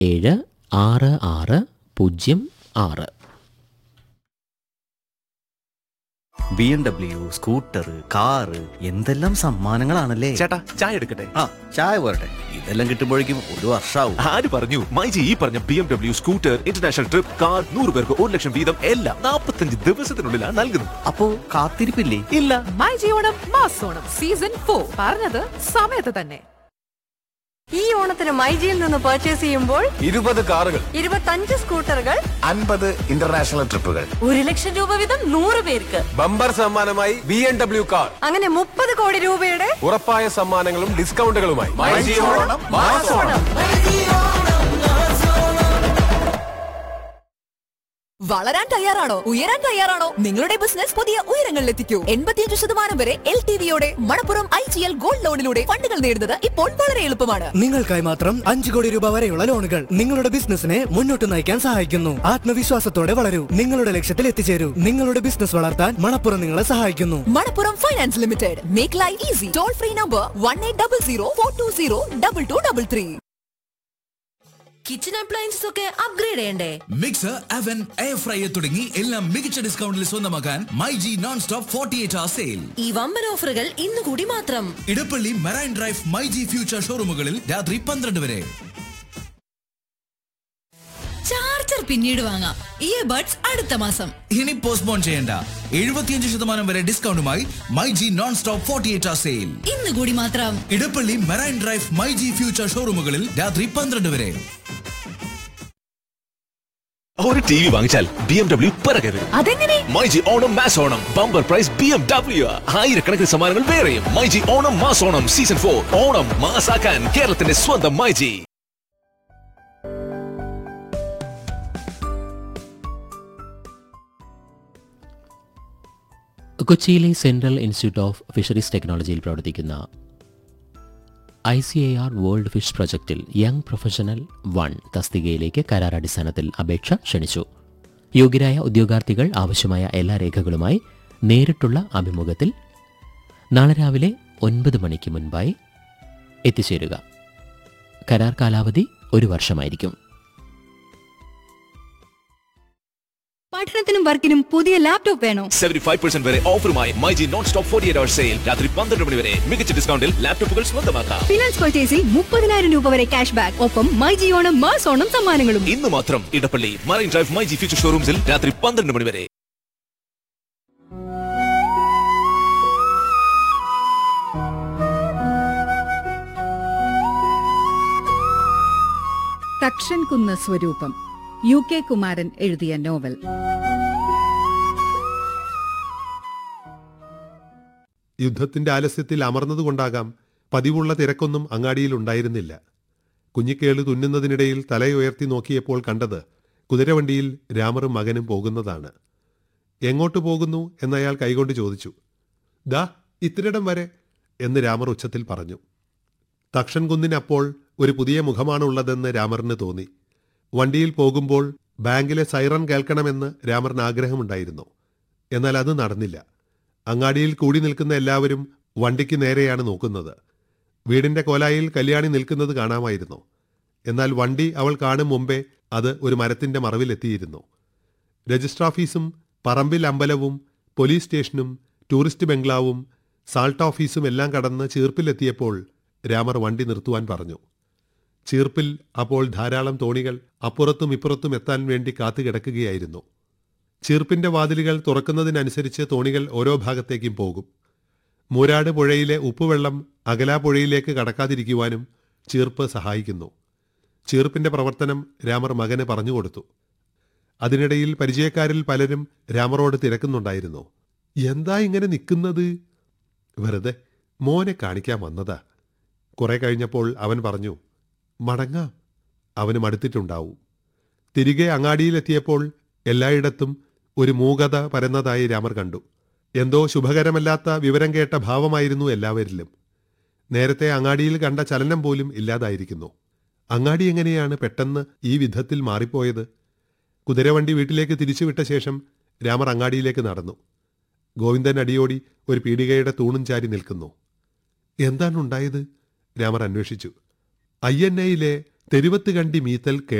ഏഴ് ആറ് ആറ് പൂജ്യം ആറ് B M W scooter car എന്തെല്ലാം സമ്മാനങ്ങളാണല്ലേ ചേട്ടാ ചായ എടുക്കട്ടെ ആ ചായ പോരട്ടെ ഇതെല്ലാം കിട്ടുമ്പോഴേക്കും ഒരു വർഷാവും ആര് പറഞ്ഞു മൈജി ഈ പറഞ്ഞ B M W scooter international trip car നൂറ് പേർക്ക് ഒരു ലക്ഷം വീതം എല്ലാം നാൽപ്പത്തഞ്ച് ദിവസത്തിനുള്ളിലാണ് നൽകുന്നത് അപ്പോ കാത്തിരിപ്പില്ലേ ഇല്ല മൈ ജിയോണം മാസോണം സീസൺ ഫോർ പറഞ്ഞത് സമയത്ത് തന്നെ ഈ ഓണത്തിന് മൈജിയിൽ നിന്ന് പർച്ചേസ് ചെയ്യുമ്പോൾ ഇരുപത് കാറുകൾ ഇരുപത്തഞ്ച് സ്കൂട്ടറുകൾ അൻപത് ഇന്റർനാഷണൽ ട്രിപ്പുകൾ ഒരു ലക്ഷം രൂപ വീതം നൂറ് പേർക്ക് ബമ്പർ സമ്മാനമായി ബി എം ഡബ്ല്യു കാർ അങ്ങനെ മുപ്പത് കോടി രൂപയുടെ ഉറപ്പായ സമ്മാനങ്ങളും ഡിസ്കൗണ്ടുകളുമായി വളരാൻ തയ്യാറാണോ ഉയരാൻ തയ്യാറാണോ നിങ്ങളുടെ ബിസിനസ് പുതിയ ഉയരങ്ങളിലെത്തിക്കൂ എൺപത്തിയഞ്ച് ശതമാനം വരെ എൽ ടി വിയോടെ Manappuram I G L gold ലോണിലൂടെ ഫണ്ടുകൾ നേടുന്നത് ഇപ്പോൾ വളരെ എളുപ്പമാണ് നിങ്ങൾക്കായി മാത്രം അഞ്ചു കോടി രൂപ വരെയുള്ള ലോണുകൾ നിങ്ങളുടെ ബിസിനസിനെ മുന്നോട്ട് നയിക്കാൻ സഹായിക്കുന്നു ആത്മവിശ്വാസത്തോടെ വളരൂ നിങ്ങളുടെ ലക്ഷ്യത്തിൽ എത്തിച്ചേരൂ നിങ്ങളുടെ ബിസിനസ് വളർത്താൻ മണപ്പുറം നിങ്ങളെ സഹായിക്കുന്നു Manappuram finance limited make life easy toll free number one eight double zero four two zero double two double three kitchen appliances ഒക്കെ അപ്ഗ്രേഡ് ചെയ്യണ്ടേ മിക്സർ അവൻ എയർ ഫ്രയർ തുടങ്ങി എല്ലാം മികച്ച ഡിസ്കൗണ്ടിൽ സ്വന്തമാക്കാൻ myG non stop forty eight hour sale ഈ വമ്പൻ ഓഫറുകൾ ഇന്ന് കൂടി മാത്രം Edappally marine drive myG future ഷോറൂമുകളിൽ രാത്രി പന്ത്രണ്ട് വരെ ചാർജർ പിന്നീട് വാങ്ങാം ഇയർബഡ്സ് അടുത്ത മാസം ഇനി പോസ്റ്റ്പോൺ ചെയ്യേണ്ട എഴുപത്തിയഞ്ച് ശതമാനം വരെ ഡിസ്കൗണ്ടുമായി myG non stop forty eight hour sale ഇന്ന് കൂടി മാത്രം Edappally marine drive myG future ഷോറൂമുകളിൽ രാത്രി പന്ത്രണ്ട് വരെ ഒരു ടി വി വാങ്ങിച്ചാൽ ബി എം ഡബ്ല്യു പിറകെ വരും അതെങ്ങനെ myG Onam mass Onam bumper prize B M W ആയിരക്കണക്കിന് സമ്മാനങ്ങൾ വേറെയും myG Onam mass Onam season four Onam മാസാക്കാൻ കേരളത്തിന്റെ സ്വന്തം മൈജി കൊച്ചിയിലെ സെൻട്രൽ ഇൻസ്റ്റിറ്റ്യൂട്ട് ഓഫ് ഫിഷറീസ് ടെക്നോളജിയിൽ പ്രവർത്തിക്കുന്ന I C A R world fish പ്രൊജക്റ്റിൽ യങ് പ്രൊഫഷണൽ വൺ തസ്തികയിലേക്ക് കരാറടിസ്ഥാനത്തിൽ അപേക്ഷ ക്ഷണിച്ചു യോഗ്യരായ ഉദ്യോഗാർത്ഥികൾ ആവശ്യമായ എല്ലാ രേഖകളുമായി നേരിട്ടുള്ള അഭിമുഖത്തിൽ നാളെ രാവിലെ ഒൻപത് മണിക്ക് മുൻപായി എത്തിച്ചേരുക കരാർ കാലാവധി ഒരു വർഷമായിരിക്കും പഠനത്തിനും വർക്കിനും പുതിയ ലാപ്ടോപ്പ് വേണോ സെവന്റി ഫൈവ് പെർസെന്റ് വരെ ഓഫറുമായി myG non stop forty eight hour sale രാത്രി പന്ത്രണ്ട് മണി വരെ മികച്ച ഡിസ്കൗണ്ടിൽ ലാപ്ടോപ്പുകൾ സ്വന്തമാക്കാം ഫിനാൻസ് പർച്ചേസിൽ മുപ്പതിനായിരം രൂപ വരെ ക്യാഷ് ബാക്ക് ഒപ്പം മൈജി ഓണം മാസ് ഓണം സമ്മാനങ്ങളും ഇന്ന് മാത്രം Edappally marine drive myG future ഷോറൂംസിൽ രാത്രി പന്ത്രണ്ട് മണി വരെ തക്ഷൻ കുന്ന് സ്വരൂപം യു കെ കുമാരൻ എഴുതിയ നോവൽ യുദ്ധത്തിന്റെ ആലസ്യത്തിൽ അമർന്നതുകൊണ്ടാകാം പതിവുള്ള തിരക്കൊന്നും അങ്ങാടിയിൽ ഉണ്ടായിരുന്നില്ല കുഞ്ഞിക്കേള് തുന്നുന്നതിനിടയിൽ തലയുയർത്തി നോക്കിയപ്പോൾ കണ്ടത് കുതിരവണ്ടിയിൽ രാമറും മകനും പോകുന്നതാണ് എങ്ങോട്ട് പോകുന്നു എന്നയാൾ കൈകൊണ്ട് ചോദിച്ചു ദാ ഇത്തിരിടം വരെ എന്ന് രാമർ ഉച്ചത്തിൽ പറഞ്ഞു തക്ഷൻ കുന്നിനപ്പോൾ ഒരു പുതിയ മുഖമാണുള്ളതെന്ന് രാമറിന് തോന്നി വണ്ടിയിൽ പോകുമ്പോൾ ബാങ്കിലെ സൈറൺ കേൾക്കണമെന്ന് രാമറിന് ആഗ്രഹമുണ്ടായിരുന്നു എന്നാൽ അത് നടന്നില്ല അങ്ങാടിയിൽ കൂടി നിൽക്കുന്ന എല്ലാവരും വണ്ടിക്ക് നേരെയാണ് നോക്കുന്നത് വീടിന്റെ കോലായിൽ കല്യാണി നിൽക്കുന്നത് കാണാമായിരുന്നു എന്നാൽ വണ്ടി അവൾ കാണും മുമ്പേ അത് ഒരു മരത്തിന്റെ മറവിലെത്തിയിരുന്നു രജിസ്റ്റർ ഓഫീസും പറമ്പിൽ അമ്പലവും പോലീസ് സ്റ്റേഷനും ടൂറിസ്റ്റ് ബംഗ്ലാവും സാൾട്ട് ഓഫീസും എല്ലാം കടന്ന് ചീർപ്പിലെത്തിയപ്പോൾ രാമർ വണ്ടി നിർത്തുവാൻ പറഞ്ഞു ചീർപ്പിൽ അപ്പോൾ ധാരാളം തോണികൾ അപ്പുറത്തും ഇപ്പുറത്തും എത്താൻ വേണ്ടി കാത്തുകിടക്കുകയായിരുന്നു ചീർപ്പിന്റെ വാതിലുകൾ തുറക്കുന്നതിനനുസരിച്ച് തോണികൾ ഓരോ ഭാഗത്തേക്കും പോകും മൂരാട് പുഴയിലെ ഉപ്പുവെള്ളം അകലാ പുഴയിലേക്ക് കടക്കാതിരിക്കുവാനും ചീർപ്പ് സഹായിക്കുന്നു ചീർപ്പിന്റെ പ്രവർത്തനം രാമർ മകന് പറഞ്ഞുകൊടുത്തു അതിനിടയിൽ പരിചയക്കാരിൽ പലരും രാമറോട് തിരക്കുന്നുണ്ടായിരുന്നു എന്താ ഇങ്ങനെ നിൽക്കുന്നത് വെറുതെ മോനെ കാണിക്കാൻ വന്നതാ കുറെ കഴിഞ്ഞപ്പോൾ അവൻ പറഞ്ഞു മടങ്ങാം അവന് മടുത്തിട്ടുണ്ടാവും തിരികെ അങ്ങാടിയിലെത്തിയപ്പോൾ എല്ലായിടത്തും ഒരു മൂകത പരന്നതായി രാമർ കണ്ടു എന്തോ ശുഭകരമല്ലാത്ത വിവരം കേട്ട ഭാവമായിരുന്നു എല്ലാവരിലും നേരത്തെ അങ്ങാടിയിൽ കണ്ട ചലനം പോലും ഇല്ലാതായിരിക്കുന്നു അങ്ങാടി എങ്ങനെയാണ് പെട്ടെന്ന് ഈ വിധത്തിൽ മാറിപ്പോയത് കുതിരവണ്ടി വീട്ടിലേക്ക് തിരിച്ചുവിട്ട ശേഷം രാമർ അങ്ങാടിയിലേക്ക് നടന്നു ഗോവിന്ദൻ അടിയോടി ഒരു പീടികയുടെ തൂണും ചാരി നിൽക്കുന്നു എന്താണുണ്ടായത് രാമർ അന്വേഷിച്ചു ഐ എൻ എയിലെ തെരുവത്ത് കണ്ടി മീത്തൽ